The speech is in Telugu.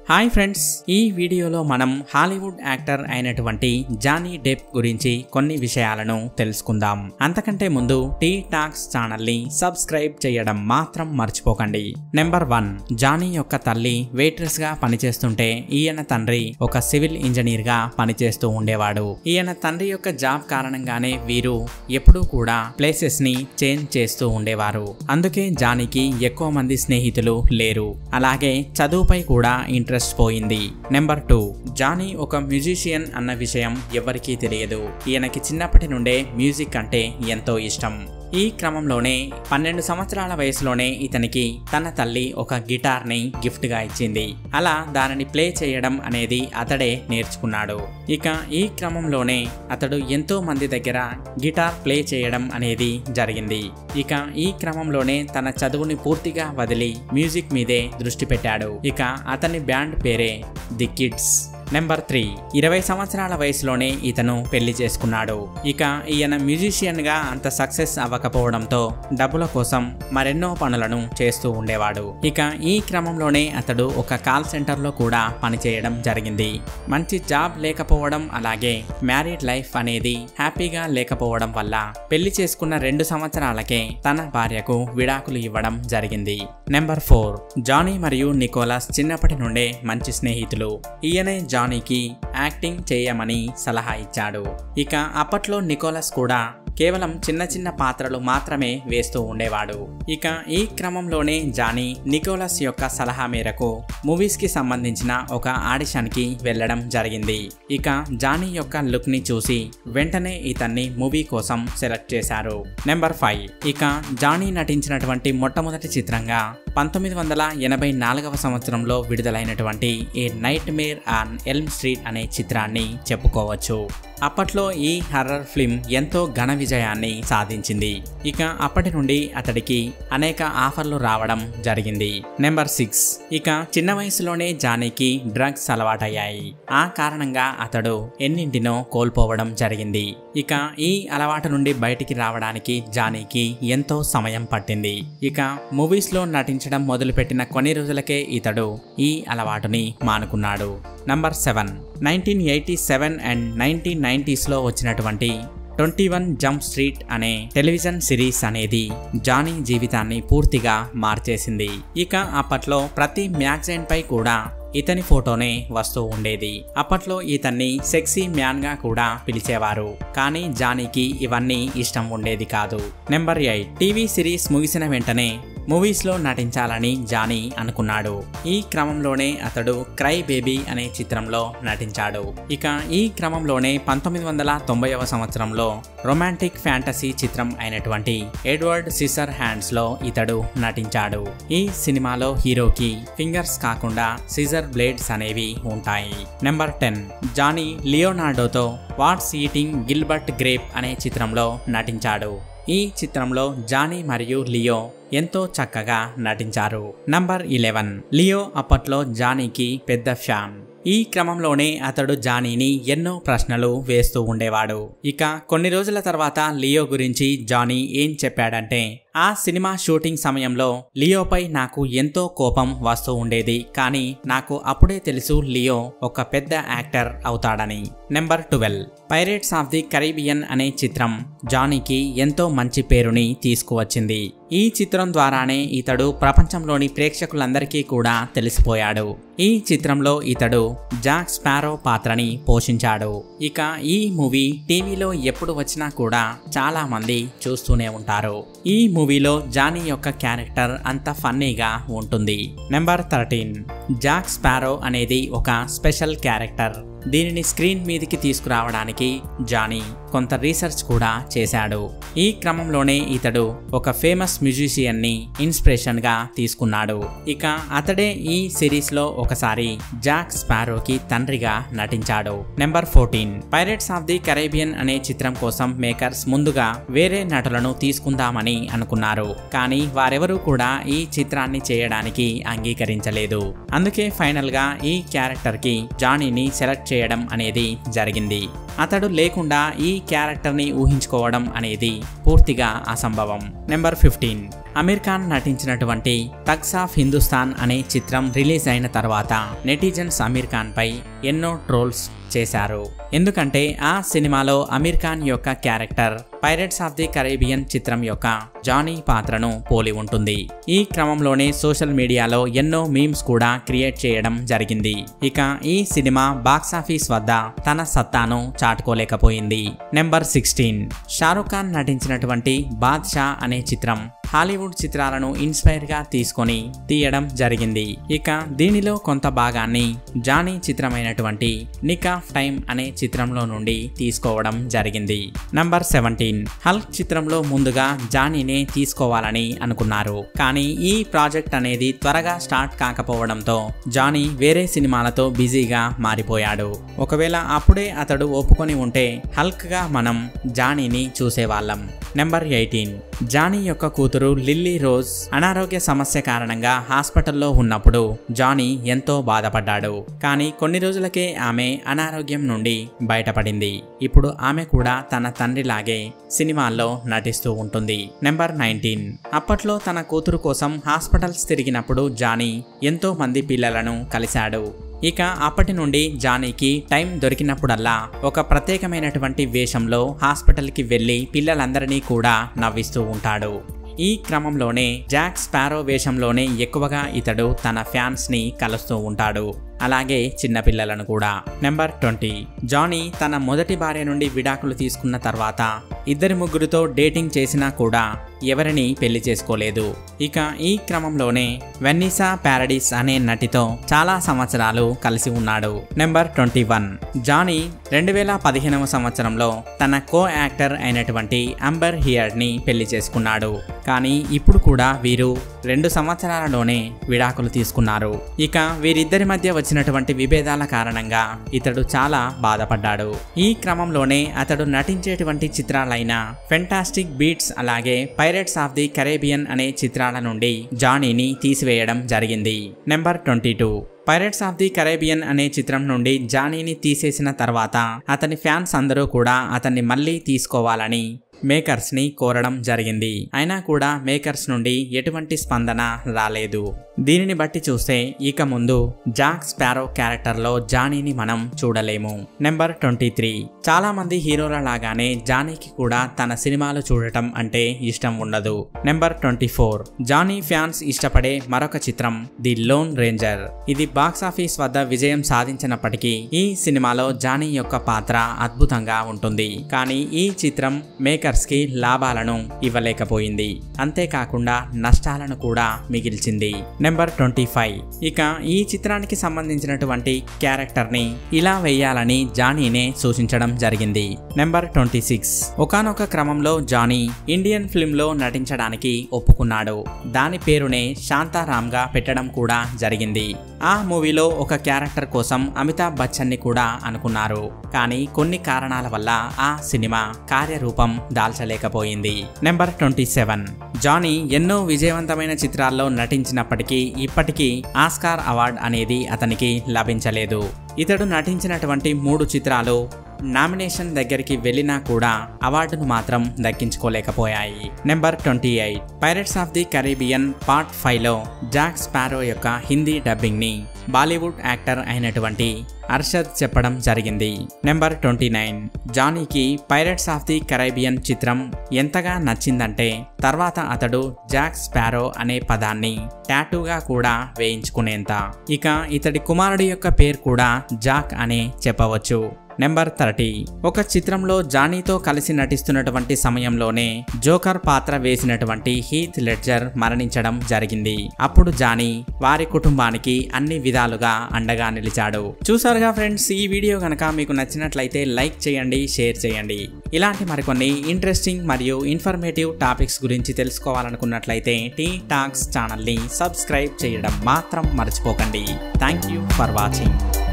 హాయ్ ఫ్రెండ్స్ ఈ వీడియోలో మనం హాలీవుడ్ యాక్టర్ అయినటువంటి జానీ డెప్ గురించి కొన్ని విషయాలను తెలుసుకుందాం అంతకంటే ముందు టీ టాక్స్ ఛానల్ ని సబ్స్క్రైబ్ చేయడం మాత్రం మర్చిపోకండి నెంబర్ వన్ జానీ యొక్క తల్లి వెయిట్రెస్ గా పనిచేస్తుంటే ఈయన తండ్రి ఒక సివిల్ ఇంజనీర్ గా పనిచేస్తూ ఉండేవాడు ఈయన తండ్రి యొక్క జాబ్ కారణంగానే వీరు ఎప్పుడూ కూడా ప్లేసెస్ ని చేంజ్ చేస్తూ ఉండేవారు అందుకే జానీకి ఎక్కువ మంది స్నేహితులు లేరు అలాగే చదువుపై కూడా ఇంట్రెస్ట్ పోయింది నెంబర్ టూ జానీ ఒక మ్యూజిషియన్ అన్న విషయం ఎవరికీ తెలియదు ఈయనకి చిన్నప్పటి నుండే మ్యూజిక్ అంటే ఎంతో ఇష్టం ఈ క్రమంలోనే పన్నెండు సంవత్సరాల వయసులోనే ఇతనికి తన తల్లి ఒక గిటార్ని గిఫ్ట్గా ఇచ్చింది అలా దానిని ప్లే చేయడం అనేది అతడే నేర్చుకున్నాడు ఇక ఈ క్రమంలోనే అతడు ఎంతో మంది దగ్గర గిటార్ ప్లే చేయడం అనేది జరిగింది ఇక ఈ క్రమంలోనే తన చదువుని పూర్తిగా వదిలి మ్యూజిక్ మీదే దృష్టి పెట్టాడు ఇక అతని బ్యాండ్ పేరే ది కిడ్స్ నెంబర్ త్రీ ఇరవై సంవత్సరాల వయసులోనే ఇతను పెళ్లి చేసుకున్నాడు ఇక ఈయన మ్యూజిషియన్ గా అంత సక్సెస్ అవ్వకపోవడంతో డబ్బుల కోసం మరెన్నో పనులను చేస్తూ ఉండేవాడు ఇక ఈ క్రమంలోనే అతడు ఒక కాల్ సెంటర్ లో కూడా పనిచేయడం జరిగింది మంచి జాబ్ లేకపోవడం అలాగే మ్యారీడ్ లైఫ్ అనేది హ్యాపీగా లేకపోవడం వల్ల పెళ్లి చేసుకున్న రెండు సంవత్సరాలకే తన భార్యకు విడాకులు ఇవ్వడం జరిగింది నెంబర్ ఫోర్ జానీ మరియు నికోలస్ చిన్నప్పటి నుండే మంచి స్నేహితులు ఈయనే జానీకి యాక్టింగ్ చేయమని సలహా ఇచ్చాడు ఇక అప్పట్లో నికోలస్ కూడా కేవలం చిన్న చిన్న పాత్రలు మాత్రమే వేస్తూ ఉండేవాడు ఇక ఈ క్రమంలోనే జానీ నికోలస్ యొక్క సలహా మేరకు మూవీస్ కి సంబంధించిన ఒక ఆడిషన్ కి వెళ్ళడం జరిగింది ఇక జానీ యొక్క లుక్ ని చూసి వెంటనే ఇతన్ని మూవీ కోసం సెలెక్ట్ చేశారు నెంబర్ ఫైవ్ ఇక జానీ నటించినటువంటి మొట్టమొదటి చిత్రంగా పంతొమ్మిది వందల ఎనభై నాలుగవ సంవత్సరంలో విడుదలైనటువంటి a nightmare on Elm Street అనే చిత్రాన్ని చెప్పుకోవచ్చు అప్పట్లో ఈ హర్రర్ ఫిల్మ్ ఎంతో ఘన విజయాన్ని సాధించింది ఇక అప్పటి నుండి అతడికి అనేక ఆఫర్లు రావడం జరిగింది నెంబర్ సిక్స్ ఇక చిన్న వయసులోనే జానీకి డ్రగ్స్ అలవాటయ్యాయి ఆ కారణంగా అతడు ఎన్నింటినో కోల్పోవడం జరిగింది ఇక ఈ అలవాటు నుండి బయటికి రావడానికి జానీకి ఎంతో సమయం పట్టింది ఇక మూవీస్ లో నటించడం మొదలుపెట్టిన కొన్ని రోజులకే ఇతడు ఈ అలవాటుని మానుకున్నాడు number seven nineteen eighty seven and nineteen నైంటీస్లో వచ్చినటువంటి ట్వంటీ వన్ జంప్ స్ట్రీట్ అనే టెలివిజన్ సిరీస్ అనేది జానీ జీవితాన్ని పూర్తిగా మార్చేసింది ఇక అప్పట్లో ప్రతి మ్యాగజైన్ పై కూడా ఇతని ఫోటోనే వస్తూ ఉండేది అప్పట్లో ఇతన్ని సెక్సీ మ్యాన్ గా కూడా పిలిచేవారు కానీ జానీకి ఇవన్నీ ఇష్టం ఉండేది కాదు నెంబర్ ఎయిట్ టీవీ సిరీస్ ముగిసిన వెంటనే మూవీస్లో నటించాలని జానీ అనుకున్నాడు ఈ క్రమంలోనే అతడు క్రై బేబీ అనే చిత్రంలో నటించాడు ఇక ఈ క్రమంలోనే పంతొమ్మిది వందల తొంభైవ సంవత్సరంలో రొమాంటిక్ ఫ్యాంటసీ చిత్రం అయినటువంటి ఎడ్వర్డ్ సిసర్ హ్యాండ్స్ లో ఇతడు నటించాడు ఈ సినిమాలో హీరోకి ఫింగర్స్ కాకుండా సిజర్ బ్లేడ్స్ అనేవి ఉంటాయి నెంబర్ టెన్ జానీ లియోనార్డోతో వాట్స్ ఈటింగ్ గిల్బర్ట్ గ్రేప్ అనే చిత్రంలో నటించాడు ఈ చిత్రంలో జానీ మరియు లియో ఎంతో చక్కగా నటించారు నంబర్ ఇలెవెన్ లియో అప్పట్లో జానీకి పెద్ద ఫ్యాన్ ఈ క్రమంలోనే అతడు జానీని ఎన్నో ప్రశ్నలు వేస్తూ ఉండేవాడు ఇక కొన్ని రోజుల తర్వాత లియో గురించి జానీ ఏం చెప్పాడంటే ఆ సినిమా షూటింగ్ సమయంలో లియోపై నాకు ఎంతో కోపం వస్తూ ఉండేది కానీ నాకు అప్పుడే తెలుసు లియో ఒక పెద్ద యాక్టర్ అవుతాడని number twelve pirates of the Caribbean అనే చిత్రం జానీకి ఎంతో మంచి పేరుని తీసుకువచ్చింది ఈ చిత్రం ద్వారానే ఇతడు ప్రపంచంలోని ప్రేక్షకులందరికీ కూడా తెలిసిపోయాడు ఈ చిత్రంలో ఇతడు జాక్ స్పారో పాత్రని పోషించాడు ఇక ఈ మూవీ టీవీలో ఎప్పుడు వచ్చినా కూడా చాలా మంది చూస్తూనే ఉంటారు ఈ మూవీలో జానీ యొక్క క్యారెక్టర్ అంత ఫన్నీగా ఉంటుంది నెంబర్ థర్టీన్ జాక్ స్పారో అనేది ఒక స్పెషల్ క్యారెక్టర్ దీనిని స్క్రీన్ మీదకి తీసుకురావడానికి జానీ కొంత రీసెర్చ్ కూడా చేశాడు ఈ క్రమంలోనే ఇతడు ఒక ఫేమస్ మ్యూజిషియన్ ని ఇన్స్పిరేషన్ గా తీసుకున్నాడు ఇక అతడే ఈ సిరీస్ లో ఒకసారి జాక్ స్పారోకి తండ్రిగా నటించాడు number fourteen pirates of the Caribbean అనే చిత్రం కోసం మేకర్స్ ముందుగా వేరే నటులను తీసుకుందామని అనుకున్నారు కానీ వారెవరూ కూడా ఈ చిత్రాన్ని చేయడానికి అంగీకరించలేదు అందుకే ఫైనల్ గా ఈ క్యారెక్టర్ కి జానీని సెలెక్ట్ చేయడం అనేది జరిగింది అతడు లేకుండా ఈ క్యారెక్టర్ని ఊహించుకోవడం అనేది పూర్తిగా అసంభవం నెంబర్ ఫిఫ్టీన్ అమీర్ ఖాన్ నటించినటువంటి తగ్స్ ఆఫ్ హిందుస్థాన్ అనే చిత్రం రిలీజ్ అయిన తర్వాత నెటిజన్స్ అమీర్ ఖాన్ పై ఎన్నో ట్రోల్స్ చేశారు ఎందుకంటే ఆ సినిమాలో అమీర్ ఖాన్ యొక్క character pirates of the Caribbean చిత్రం యొక్క జానీ పాత్రను పోలి ఉంటుంది ఈ క్రమంలోనే సోషల్ మీడియాలో ఎన్నో మీమ్స్ కూడా క్రియేట్ చేయడం జరిగింది ఇక ఈ సినిమా బాక్సాఫీస్ వద్ద తన సత్తాను చాటుకోలేకపోయింది నెంబర్ సిక్స్టీన్ షారుఖ్ ఖాన్ నటించినటువంటి బాద్షా అనే చిత్రం హాలీవుడ్ చిత్రాలను ఇన్స్పైర్ గా తీసుకొని తీయడం జరిగింది ఇక దీనిలో కొంత భాగాన్ని జానీ చిత్రమైనటువంటి నిక్ ఆఫ్ టైం అనే చిత్రంలో నుండి తీసుకోవడం జరిగింది నంబర్ సెవెంటీన్ హల్క్ చిత్రంలో ముందుగా జానీనే తీసుకోవాలని అనుకున్నారు కానీ ఈ ప్రాజెక్ట్ అనేది త్వరగా స్టార్ట్ కాకపోవడంతో జానీ వేరే సినిమాలతో బిజీగా మారిపోయాడు ఒకవేళ అప్పుడే అతడు ఒప్పుకొని ఉంటే హల్క్ గా మనం జానీని చూసేవాళ్ళం నెంబర్ ఎయిటీన్ జానీ యొక్క కూతురు లిల్లీ రోజ్ అనారోగ్య సమస్య కారణంగా హాస్పిటల్లో ఉన్నప్పుడు జానీ ఎంతో బాధపడ్డాడు కానీ కొన్ని రోజులకే ఆమె అనారోగ్యం నుండి బయటపడింది ఇప్పుడు ఆమె కూడా తన తండ్రిలాగే సినిమాల్లో నటిస్తూ ఉంటుంది నెంబర్ నైన్టీన్ అప్పట్లో తన కూతురు కోసం హాస్పిటల్స్ తిరిగినప్పుడు జానీ ఎంతో మంది పిల్లలను కలిశాడు ఇక అప్పటి నుండి జానీకి టైం దొరికినప్పుడల్లా ఒక ప్రత్యేకమైనటువంటి వేషంలో హాస్పిటల్కి వెళ్ళి పిల్లలందరినీ కూడా నవ్విస్తూ ఉంటాడు ఈ క్రమంలోనే జాక్ స్పారో వేషంలోనే ఎక్కువగా ఇతడు తన ఫ్యాన్స్ని కలుస్తూ ఉంటాడు అలాగే చిన్నపిల్లలను కూడా నెంబర్ ట్వంటీ జానీ తన మొదటి భార్య నుండి విడాకులు తీసుకున్న తర్వాత ఇద్దరి ముగ్గురితో డేటింగ్ చేసినా కూడా ఎవరిని పెళ్లి చేసుకోలేదు ఇక ఈ క్రమంలోనే వెన్నీసా ప్యారడీస్ అనే నటితో చాలా సంవత్సరాలు కలిసి ఉన్నాడు నెంబర్ ట్వంటీ వన్ జానీ రెండు వేల పదిహేనవ సంవత్సరంలో తన కో యాక్టర్ అయినటువంటి అంబర్ హియర్ని పెళ్లి చేసుకున్నాడు కానీ ఇప్పుడు కూడా వీరు రెండు సంవత్సరాలలోనే విడాకులు తీసుకున్నారు ఇక వీరిద్దరి మధ్య వచ్చినటువంటి విభేదాల కారణంగా ఇతడు చాలా బాధపడ్డాడు ఈ క్రమంలోనే అతడు నటించేటువంటి చిత్రాలైన ఫెంటాస్టిక్ బీట్స్ అలాగే పైరెట్స్ ఆఫ్ ది కరేబియన్ అనే చిత్రాల నుండి జానీని తీసివేయడం జరిగింది number twenty two pirates of the Caribbean అనే చిత్రం నుండి జానీని తీసేసిన తర్వాత అతని ఫ్యాన్స్ అందరూ కూడా అతన్ని మళ్ళీ తీసుకోవాలని మేకర్స్ ని కోరడం జరిగింది అయినా కూడా మేకర్స్ నుండి ఎటువంటి స్పందన రాలేదు దీనిని బట్టి చూస్తే ఇక ముందు జాక్ స్పారో క్యారెక్టర్ లో జానీని మనం చూడలేము నెంబర్ ట్వంటీ త్రీ చాలా మంది హీరోల లాగానే జానీకి కూడా తన సినిమాలు చూడటం అంటే ఇష్టం ఉండదు number twenty four Johnny fans ఇష్టపడే మరొక చిత్రం ది లోన్ రేంజర్ ఇది బాక్సాఫీస్ వద్ద విజయం సాధించినప్పటికీ ఈ సినిమాలో జానీ యొక్క పాత్ర అద్భుతంగా ఉంటుంది కానీ ఈ చిత్రం మేకర్స్ కి లాభాలను ఇవ్వలేకపోయింది అంతేకాకుండా నష్టాలను కూడా మిగిల్చింది నెంబర్ ట్వంటీ ఫైవ్ ఇక ఈ చిత్రానికి సంబంధించినటువంటి క్యారెక్టర్ ని ఇలా వేయాలని జానీనే సూచించడం జరిగింది నెంబర్ ట్వంటీ సిక్స్ ఒకనొక క్రమంలో జానీ ఇండియన్ ఫిల్మ్ లో నటించడానికి ఒప్పుకున్నాడు దాని పేరునే శాంతారామ్ గా పెట్టడం కూడా జరిగింది ఆ మూవీలో ఒక క్యారెక్టర్ కోసం అమితాబ్ బచ్చన్ ని కూడా అనుకున్నారు కానీ కొన్ని కారణాల వల్ల ఆ సినిమా కార్యరూపం దాల్చలేకపోయింది నెంబర్ ట్వంటీ సెవెన్ జానీ ఎన్నో విజయవంతమైన చిత్రాల్లో నటించినప్పటికీ ఇప్పటికీ ఆస్కార్ అవార్డ్ అనేది అతనికి లభించలేదు ఇతడు నటించినటువంటి మూడు చిత్రాలు నామినేషన్ దగ్గరికి వెళ్ళినా కూడా అవార్డును మాత్రం దక్కించుకోలేకపోయాయి number twenty eight pirates of the Caribbean part five లో జాక్ స్పారో యొక్క హిందీ డబ్బింగ్ ని బాలీవుడ్ యాక్టర్ అయినటువంటి అర్షద్ చెప్పడం జరిగింది నెంబర్ ట్వంటీ నైన్ జానీకి పైరట్స్ ఆఫ్ ది కరైబియన్ చిత్రం ఎంతగా నచ్చిందంటే తర్వాత అతడు జాక్ స్పారో అనే పదాన్ని టాటూగా కూడా వేయించుకునేంత ఇక ఇతడి కుమారుడి యొక్క పేరు కూడా జాక్ అనే చెప్పవచ్చు నెంబర్ థర్టీ ఒక చిత్రంలో జానీతో కలిసి నటిస్తున్నటువంటి సమయంలోనే జోకర్ పాత్ర వేసినటువంటి హీత్ లెడ్జర్ మరణించడం జరిగింది అప్పుడు జానీ వారి కుటుంబానికి అన్ని విధాలుగా అండగా నిలిచాడు చూసారుగా ఫ్రెండ్స్ ఈ వీడియో కనుక మీకు నచ్చినట్లయితే లైక్ చేయండి షేర్ చేయండి ఇలాంటి మరికొన్ని ఇంట్రెస్టింగ్ మరియు ఇన్ఫర్మేటివ్ టాపిక్స్ గురించి తెలుసుకోవాలనుకున్నట్లయితే టీ టాక్స్ ఛానల్ని సబ్స్క్రైబ్ చేయడం మాత్రం మర్చిపోకండి థ్యాంక్ యూ ఫర్ వాచింగ్